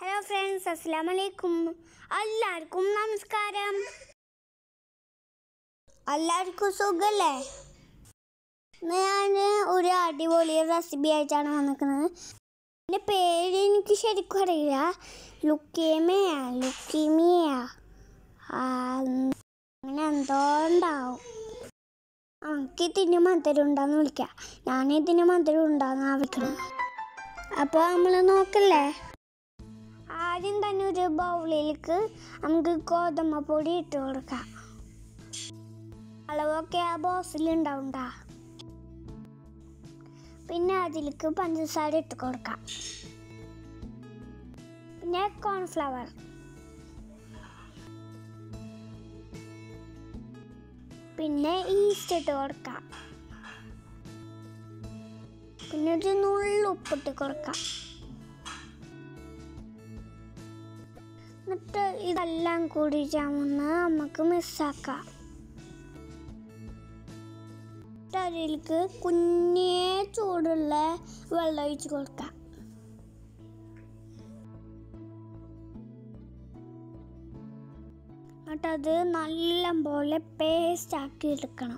hello friends അസ്സാം വലൈക്കും എല്ലാവർക്കും നമസ്കാരം എല്ലാവർക്കും സുഖല്ലേ ഇന്ന് ഞാൻ ഒരു അടിപൊളി റെസിപ്പി ആയിട്ടാണ് വന്നിരിക്കുന്നത് എൻ്റെ പേര് എനിക്ക് ശരിക്കും അറിയില്ല ലുക്കേമിയ ലുക്കീമിയ അങ്ങനെ എന്തോ ഉണ്ടാവും നമുക്ക് ഇതിന് മധുരം ഉണ്ടാന്ന് വിളിക്കാം ഞാൻ ഇതിന് മധുരം ഉണ്ടാന്ന് വിളിക്കണം അപ്പോൾ നമ്മൾ നോക്കല്ലേ ആദ്യം തന്നെ ഒരു ബൗളിലേക്ക് നമുക്ക് ഗോതമ്പ് പൊടി ഇട്ട് കൊടുക്കാം അളവൊക്കെ ആ ബോക്സിൽ ഉണ്ടാവണ്ട പിന്നെ അതിലേക്ക് പഞ്ചസാര ഇട്ട് കൊടുക്കാം പിന്നെ കോൺഫ്ലവർ പിന്നെ ഈസ്റ്റ് ഇട്ട് കൊടുക്കാം പിന്നെ ഒരു നുള്ളു ഉപ്പിട്ട് കൊടുക്കാം എന്നിട്ട് ഇതെല്ലാം കൂടി ചമന്ന് നമുക്ക് മിസ്സാക്കാം എന്നിട്ട് അതിലേക്ക് കുഞ്ഞേ ചൂടുള്ള വെള്ളം ഒഴിച്ച് കൊടുക്കാം എന്നിട്ടത് നല്ല പോലെ പേസ്റ്റ് ആക്കി എടുക്കണം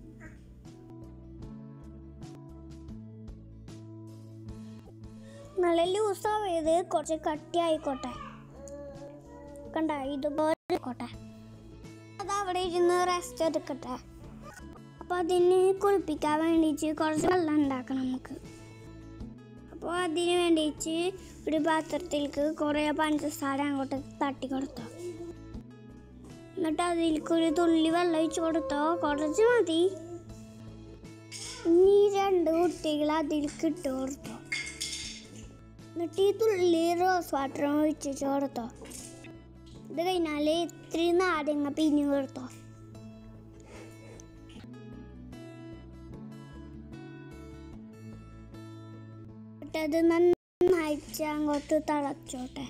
നല്ല ലൂസാവത് കുറച്ച് കട്ടി ആയിക്കോട്ടെ കണ്ട ഇതുപോലെ ആയിക്കോട്ടെ അത് അവിടെ ഇരുന്ന് റെസ്റ്റ് എടുക്കട്ടെ അപ്പോൾ അതിന് കുളിപ്പിക്കാൻ വേണ്ടിയിട്ട് കുറച്ച് വെള്ളം ഉണ്ടാക്കണം നമുക്ക് അപ്പോൾ അതിന് വേണ്ടിയിട്ട് ഒരു പാത്രത്തിലേക്ക് കുറേ പഞ്ചസാര അങ്ങോട്ട് തട്ടി കൊടുത്തോ എന്നിട്ട് അതിലേക്ക് ഒരു തുള്ളി വെള്ളം ഒഴിച്ച് കൊടുത്തോ കുറച്ച് മതി ഇനി ഈ രണ്ട് കുട്ടികൾ അതിലേക്ക് ഇട്ട് കൊടുത്തോ എന്നിട്ട് ഈ തുള്ളി റോസ് വാട്ടർ ഒഴിച്ച് കൊടുത്തോ ഇത് കഴിഞ്ഞാൽ ഇത്തിരി നാരങ്ങ പിഞ്ഞു കൊടുത്തോ എന്നിട്ടത് നന്നായിട്ട് അങ്ങോട്ട് തിളച്ചോട്ടെ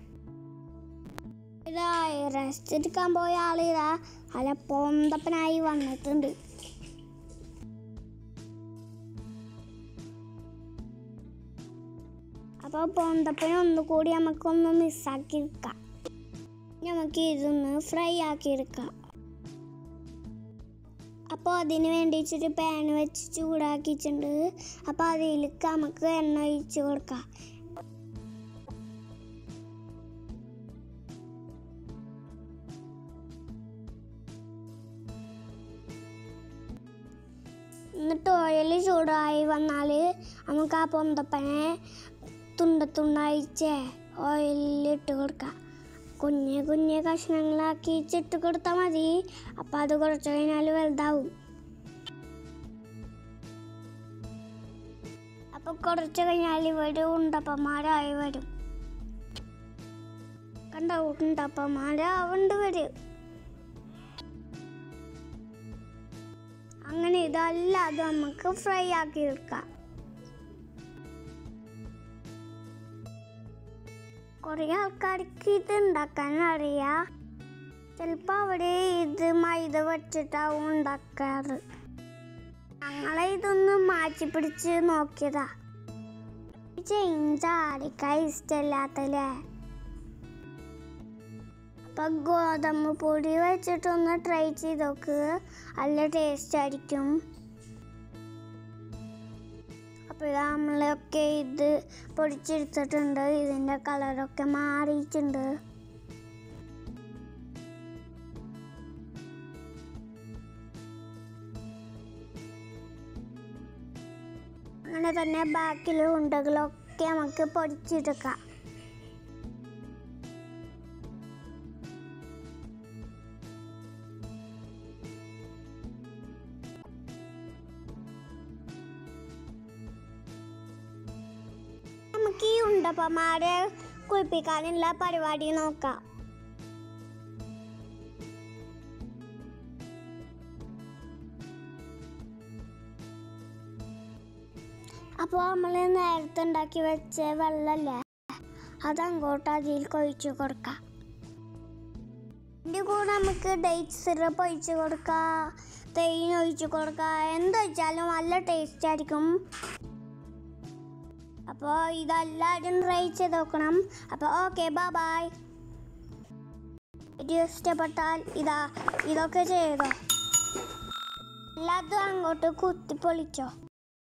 ഇതാ റെസ്റ്റ് എടുക്കാൻ പോയ ആളിതാ അല്ല പൊന്തപ്പനായി വന്നിട്ടുണ്ട് അപ്പോൾ പൊന്തപ്പന ഒന്നുകൂടി നമുക്കൊന്ന് മിസ്സാക്കി എടുക്കാം നമുക്ക് ഇതൊന്ന് ഫ്രൈ ആക്കി എടുക്കാം അപ്പോൾ അതിന് വേണ്ടിയിട്ടൊരു പാൻ വെച്ച് ചൂടാക്കിയിട്ടുണ്ട് അപ്പോൾ അതിലേക്ക് നമുക്ക് എണ്ണ ഒഴിച്ച് കൊടുക്കാം എന്നിട്ട് ഓയിൽ ചൂടായി വന്നാൽ നമുക്ക് ആ പൊന്തപ്പനെ തുണ്ട തുണ്ടയച്ച് ഓയിലിട്ട് കൊടുക്കാം കുഞ്ഞ് കുഞ്ഞ് കഷ്ണങ്ങളാക്കി ചിട്ട് കൊടുത്താൽ മതി അപ്പം അത് കുറച്ച് കഴിഞ്ഞാൽ വലുതാവും അപ്പം കുറച്ച് കഴിഞ്ഞാൽ ഇവിടെ ഉണ്ടപ്പന്മാരായി വരും കണ്ട ഉണ്ടപ്പന്മാരാവുണ്ട് വരും അങ്ങനെ ഇതല്ലാതെ നമുക്ക് ഫ്രൈ ആക്കി എടുക്കാം കുറേ ആൾക്കാർക്ക് ഇത് ഉണ്ടാക്കാൻ അറിയാം ചിലപ്പോൾ അവിടെ ഇത് മൈദ വെച്ചിട്ടാവും ഉണ്ടാക്കാറ് ഞങ്ങളെ ഇതൊന്ന് മാറ്റി പിടിച്ച് നോക്കിയതാ ചേഞ്ച് ആർക്കാ ഇഷ്ടമില്ലാത്തല്ലേ അപ്പൊ ഗോതമ്പ് പൊടി വെച്ചിട്ടൊന്ന് ട്രൈ ചെയ്ത് നോക്ക് നല്ല ടേസ്റ്റ് ആയിരിക്കും അപ്പോൾ നമ്മളൊക്കെ ഇത് പൊടിച്ചെടുത്തിട്ടുണ്ട് ഇതിൻ്റെ കളറൊക്കെ മാറിയിട്ടുണ്ട് അങ്ങനെ തന്നെ ബാക്കിയുള്ള ഉണ്ടകളൊക്കെ നമുക്ക് പൊടിച്ചെടുക്കാം നമുക്ക് ഈ ഉണ്ടപ്പന്മാരെ കുളിപ്പിക്കാനുള്ള പരിപാടി നോക്കാം അപ്പോൾ നമ്മൾ നേരത്തെ ഉണ്ടാക്കി വെച്ച വെള്ളമല്ലേ അതങ്ങോട്ട് അതിലേക്ക് ഒഴിച്ചു കൊടുക്കാം ഇതിൻ്റെ കൂടെ നമുക്ക് ഡേറ്റ് സിറപ്പ് ഒഴിച്ച് കൊടുക്കാം തേൻ ഒഴിച്ച് കൊടുക്കാം എന്തൊഴിച്ചാലും നല്ല ടേസ്റ്റ് ആയിരിക്കും അപ്പോൾ ഇതെല്ലാവരും ട്രൈ ചെയ്ത് നോക്കണം അപ്പോൾ ഓക്കെ ബൈ ബൈ വീഡിയോ ഇഷ്ടപ്പെട്ടാൽ ഇതാ ഇതൊക്കെ ചെയ്തോ എല്ലാതും അങ്ങോട്ട് കുത്തി പൊളിച്ചോ